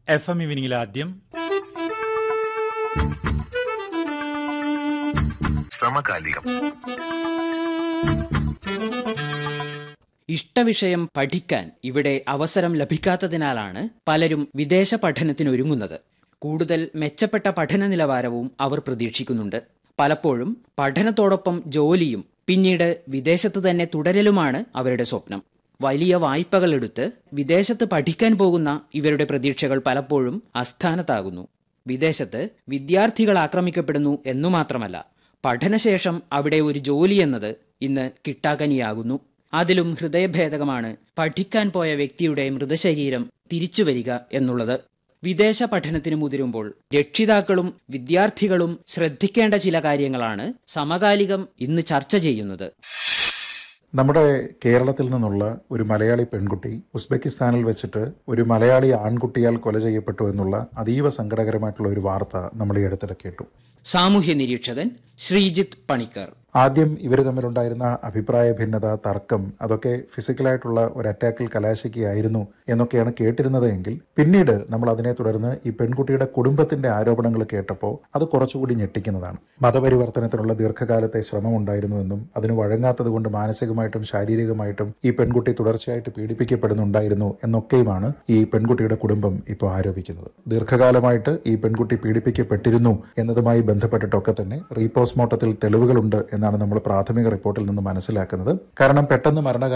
F M ഈവനിങ്ങിൽ ആദ്യം സമകാലികം ഇഷ്ടവിഷയം പഠിക്കാൻ ഇവിടെ അവസരം ലഭിക്കാത്തതിനാലാണ് പലരും വിദേശ പഠനത്തിനൊരുങ്ങുന്നത് കൂടുതൽ മെച്ചപ്പെട്ട പഠന നിലവാരവും അവർ പ്രതീക്ഷിക്കുന്നുണ്ട് പലപ്പോഴും പഠനത്തോടൊപ്പം ജോലിയും പിന്നീട് വിദേശത്ത് തന്നെ തുടരലുമാണ് അവരുടെ സ്വപ്നം വലിയ വായ്പകൾ എടുത്ത് വിദേശത്ത് പഠിക്കാൻ പോകുന്ന ഇവരുടെ പ്രതീക്ഷകൾ പലപ്പോഴും അസ്ഥാനത്താകുന്നു വിദേശത്ത് വിദ്യാർത്ഥികൾ ആക്രമിക്കപ്പെടുന്നു എന്നു മാത്രമല്ല പഠനശേഷം അവിടെ ഒരു ജോലി എന്നത് ഇന്ന് കിട്ടാക്കനിയാകുന്നു അതിലും ഹൃദയഭേദകമാണ് പഠിക്കാൻ പോയ വ്യക്തിയുടെ മൃതശരീരം തിരിച്ചു വരിക എന്നുള്ളത് വിദേശ പഠനത്തിന് മുതിരുമ്പോൾ രക്ഷിതാക്കളും വിദ്യാർത്ഥികളും ശ്രദ്ധിക്കേണ്ട ചില കാര്യങ്ങളാണ് സമകാലികം ഇന്ന് ചർച്ച ചെയ്യുന്നത് നമ്മുടെ കേരളത്തിൽ നിന്നുള്ള ഒരു മലയാളി പെൺകുട്ടി ഉസ്ബെക്കിസ്ഥാനിൽ വെച്ചിട്ട് ഒരു മലയാളി ആൺകുട്ടിയാൽ കൊല ചെയ്യപ്പെട്ടു എന്നുള്ള അതീവ സങ്കടകരമായിട്ടുള്ള ഒരു വാർത്ത നമ്മൾ ഈ അടുത്തിടെ കേട്ടു സാമൂഹ്യ നിരീക്ഷകൻ ശ്രീജിത്ത് പണിക്കർ ആദ്യം ഇവർ തമ്മിലുണ്ടായിരുന്ന അഭിപ്രായ ഭിന്നത തർക്കം അതൊക്കെ ഫിസിക്കലായിട്ടുള്ള ഒരു അറ്റാക്കിൽ കലാശിക്കുകയായിരുന്നു എന്നൊക്കെയാണ് കേട്ടിരുന്നത് എങ്കിൽ പിന്നീട് നമ്മൾ അതിനെ തുടർന്ന് ഈ പെൺകുട്ടിയുടെ കുടുംബത്തിന്റെ ആരോപണങ്ങൾ കേട്ടപ്പോൾ അത് കുറച്ചുകൂടി ഞെട്ടിക്കുന്നതാണ് മതപരിവർത്തനത്തിനുള്ള ദീർഘകാലത്തെ ശ്രമം ഉണ്ടായിരുന്നുവെന്നും അതിന് വഴങ്ങാത്തത് കൊണ്ട് മാനസികമായിട്ടും ശാരീരികമായിട്ടും ഈ പെൺകുട്ടി തുടർച്ചയായിട്ട് പീഡിപ്പിക്കപ്പെടുന്നുണ്ടായിരുന്നു എന്നൊക്കെയുമാണ് ഈ പെൺകുട്ടിയുടെ കുടുംബം ഇപ്പോൾ ആരോപിക്കുന്നത് ദീർഘകാലമായിട്ട് ഈ പെൺകുട്ടി പീഡിപ്പിക്കപ്പെട്ടിരുന്നു എന്നതുമായി ബന്ധപ്പെട്ടിട്ടൊക്കെ തന്നെ റീപോസ്റ്റ്മോർട്ടത്തിൽ തെളിവുകളുണ്ട് എന്നാണ് നമ്മൾ പ്രാഥമിക റിപ്പോർട്ടിൽ നിന്ന് മനസ്സിലാക്കുന്നത് കാരണം പെട്ടെന്ന് മരണ